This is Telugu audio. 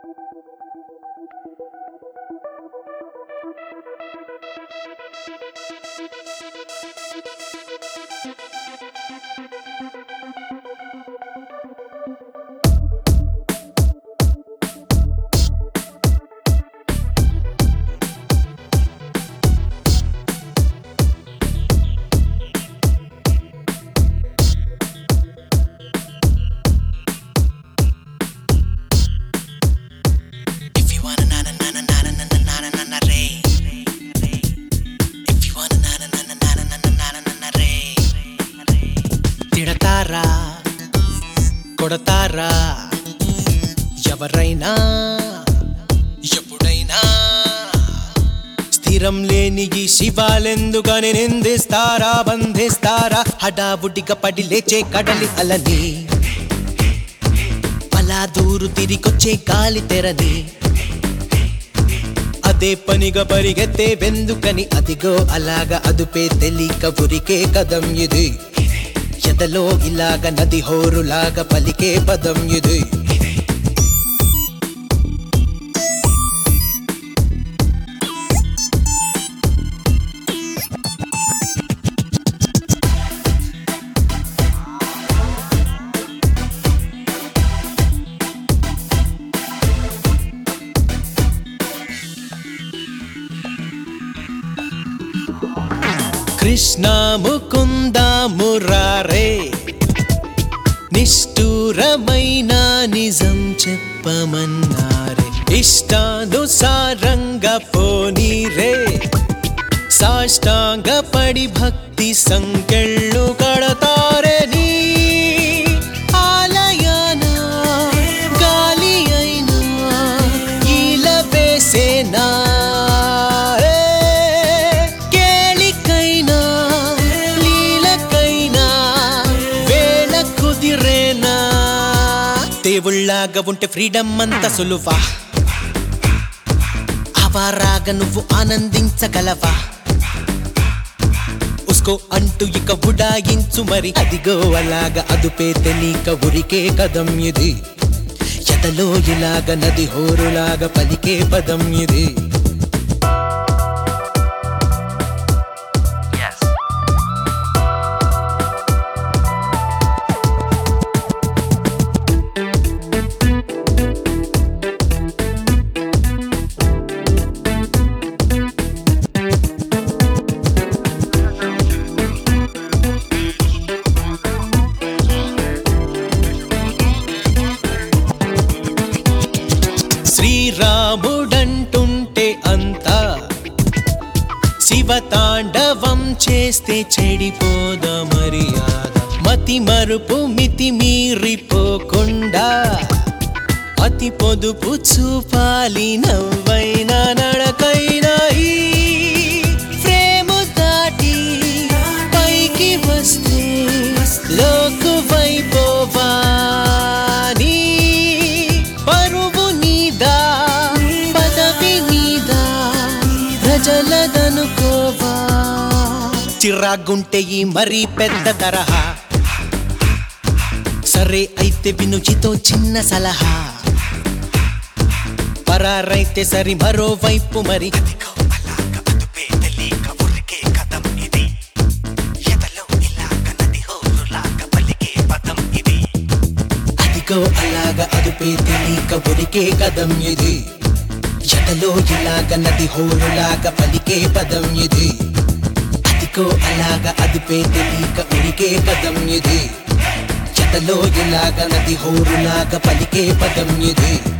If you wanna na na na na na na na na na na na re. If you wanna na na na na na na na na na na na re. తిడతారా కొడతారా ఎవరైనా ఎప్పుడైనా స్థిరం లేని ఈ శివాలెందుకని నిందిస్తారా బంధిస్తారా హడావుడిగా పడి లేచే కడలి అలని అలా దూరు తిరిగొచ్చే గాలి తెరని అదే పనిగా పరిగెత్తే వెందుకని అదిగో అలాగా అదుపే తెలియక ఉరికే కదం ఇది ఎదలో ఇలాగ నది హోరులాగా పలికే పదం ఇది కృష్ణ ముకుంద మురారే నిష్ఠూరమైన నిజం చెప్పమన్నారే ఇష్టానుసారంగా పోనీరే సాష్టాంగ పడి భక్తి సంకెళ్ళు కడతారే నీ ఆలయాన గాలి అయినా ఈల వేసేనా ఏ, కేళికైనా లీలకైనా వేళ కుదిరేనా దేవుళ్ళాగా ఉంటే ఫ్రీడమ్ అంత సులువా అవారాగా నువ్వు ఆనందించగలవా ఉస్కో అంటూ ఇక ఉడాయించు మరి అదిగో అలాగా అదుపే తెలియక ఉరికే కదం ఇది ఎదలో ఇలాగ నది హోరులాగా పలికే పదం ఇది Yes. శ్రీరాముడంటుంటే అంతా శివతాండవం చేస్తే చెడిపోద మర్యాద మతి మరుపు మితి మీరిపోకుండా అతి పొదుపు చూపాలి నవ్వైనా నడకైనా ఈ ఫ్రేము దాటి పైకి వస్తే లోకువైపోవా నీ పరువు నీదా పదవి నీదా ప్రజలదనుకోవా చిరాగుంటే ఈ మరీ పెద్ద తరహా సరే అయితే వినుచితో చిన్న సలహా పరారైతే సరి మరోవైపు మరి అదిగో అలాగ అదుపే తెలియక ఉరికే కదం ఇది ఎదలో ఇలాగ నది హోరులాగా పలికే పదం ఇది అదిగో అలాగ అదుపే తెలియక ఉరికే కదం ఇది ఎదలో ఇలాగ నది హోరులాగా పలికే పదం ఇది